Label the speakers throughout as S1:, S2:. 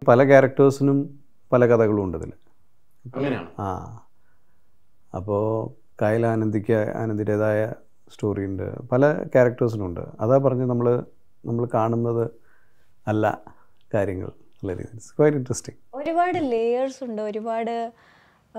S1: പല ക്യാരക്ടേഴ്സിനും പല കഥകളും ഉണ്ട് ഇതിൽ
S2: അങ്ങനെയാണ്
S1: ആ അപ്പോൾ കായൽ ആനന്ദിക്ക് ആനന്ദിൻ്റെതായ സ്റ്റോറി ഉണ്ട് പല ക്യാരക്ടേഴ്സിനും ഉണ്ട് അതാ പറഞ്ഞ് നമ്മൾ നമ്മൾ കാണുന്നത് അല്ല കാര്യങ്ങൾ നല്ല രീതിയിൽ ഇറ്റ്സ് ക്വൈറ്റ് ഇൻട്രസ്റ്റിംഗ്
S3: ഒരുപാട് ലേയേഴ്സ് ഉണ്ട് ഒരുപാട് ആ,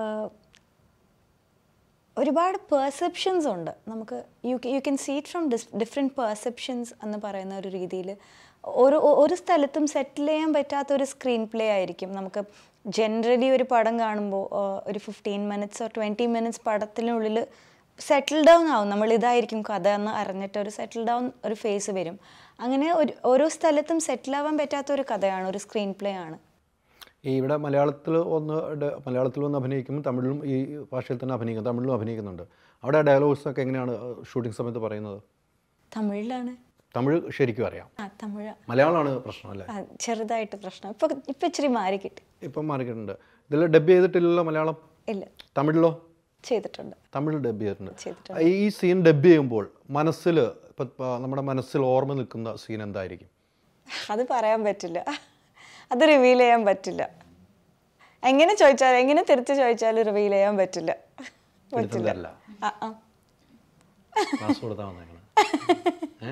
S3: ഒരുപാട് പെർസെപ്ഷൻസ് ഉണ്ട് നമുക്ക് you you can see it from different perceptions എന്ന് പറയുന്ന ഒരു രീതിയിൽ ഒരു ഒ- ഒരു സ്ഥലത്തും സെറ്റിൽ ചെയ്യാൻ പറ്റാത്ത ഒരു സ്ക്രീൻ പ്ലേ ആയിരിക്കും നമുക്ക് ജനറലി ഒരു പടം കാണുമ്പോൾ ഒരു ഫിഫ്റ്റീൻ മിനിറ്റ്സ് ട്വൻറ്റി മിനിറ്റ്സ് പടത്തിനുള്ളിൽ സെറ്റിൽ ഡൗൺ ആവും നമ്മൾ ഇതായിരിക്കും കഥ എന്ന് അറിഞ്ഞിട്ട് ഒരു സെറ്റിൽ ഡൗൺ ഒരു ഫേസ് വരും അങ്ങനെ ഒരു ഓരോ സ്ഥലത്തും സെറ്റിൽ ആവാൻ പറ്റാത്ത ഒരു കഥയാണ് ഒരു സ്ക്രീൻ പ്ലേ ആണ്
S2: ഈ ഇവിടെ മലയാളത്തിൽ ഒന്ന് ഡ- മലയാളത്തിൽ ഒന്ന് അഭിനയിക്കുമ്പോൾ തമിഴിലും ഈ ഭാഷയിൽ തന്നെ അഭിനയിക്കും തമിഴിലും അഭിനയിക്കുന്നുണ്ട് അവിടെ ഡയലോഗ്സ് ഒക്കെ എങ്ങനെയാണ് ഷൂട്ടിംഗ് സമയത്ത് പറയുന്നത്
S3: തമിഴിലാണ്
S2: തമിഴ് ശരിക്കും അറിയാം
S3: ആ തമിഴ്
S2: മലയാളമാണ് പ്രശ്നം അല്ലേ
S3: ആ, ചെറുതായിട്ട് പ്രശ്നം ഇപ്പൊ ഇപ്പൊ ഇച്ചിരി മാറി കിട്ടി
S2: ഇപ്പം മാറിയിട്ടുണ്ട് ഇതിൽ ഡബ് ചെയ്തിട്ടില്ലല്ലോ മലയാളം
S3: ഇല്ല
S2: തമിഴിലോ
S3: ചെയ്തിട്ടുണ്ട്
S2: തമിഴ് ഡബ് ചെയ്തിട്ടുണ്ട്
S3: ചെയ്തിട്ടുണ്ട്
S2: ഈ സീൻ ഡബ് ചെയ്യുമ്പോൾ മനസ്സിൽ ഇപ്പം നമ്മുടെ മനസ്സിൽ ഓർമ്മ നിൽക്കുന്ന സീൻ എന്തായിരിക്കും
S3: അത് പറയാൻ പറ്റില്ല അത് റിവീൽ ചെയ്യാൻ പറ്റില്ല എങ്ങനെ ചോദിച്ചാലും എങ്ങനെ തിരിച്ച് ചോദിച്ചാലും റിവീൽ ചെയ്യാൻ പറ്റില്ല പറ്റില്ല
S2: തരില്ല
S3: ആ ആ
S2: ക്ലാസ് കൊടുത്താൽ വന്നേക്കണം ഏ?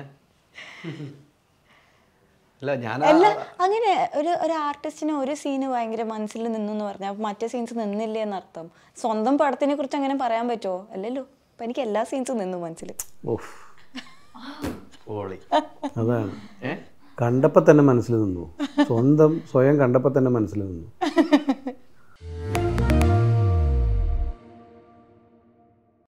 S2: അല്ല ഞാൻ
S3: അല്ല അങ്ങനെ ഒരു ഒരു ആർട്ടിസ്റ്റിന് ഒരു സീന് ഭയങ്കര മനസ്സിൽ നിന്നു എന്ന് പറഞ്ഞാൽ മറ്റേ സീൻസ് നിന്നില്ലേ എന്നർത്ഥം സ്വന്തം പടത്തിനെ കുറിച്ച് അങ്ങനെ പറയാൻ പറ്റുമോ അല്ലല്ലോ അപ്പൊ എനിക്ക് എല്ലാ സീൻസും നിന്നു മനസ്സിൽ
S1: ഓഫ്
S2: ഓളി
S1: അതാണ്
S2: ഏ
S1: കണ്ടപ്പോൾ തന്നെ മനസ്സിൽ നിന്നു സ്വന്തം സ്വയം കണ്ടപ്പോൾ തന്നെ മനസ്സിൽ നിന്നു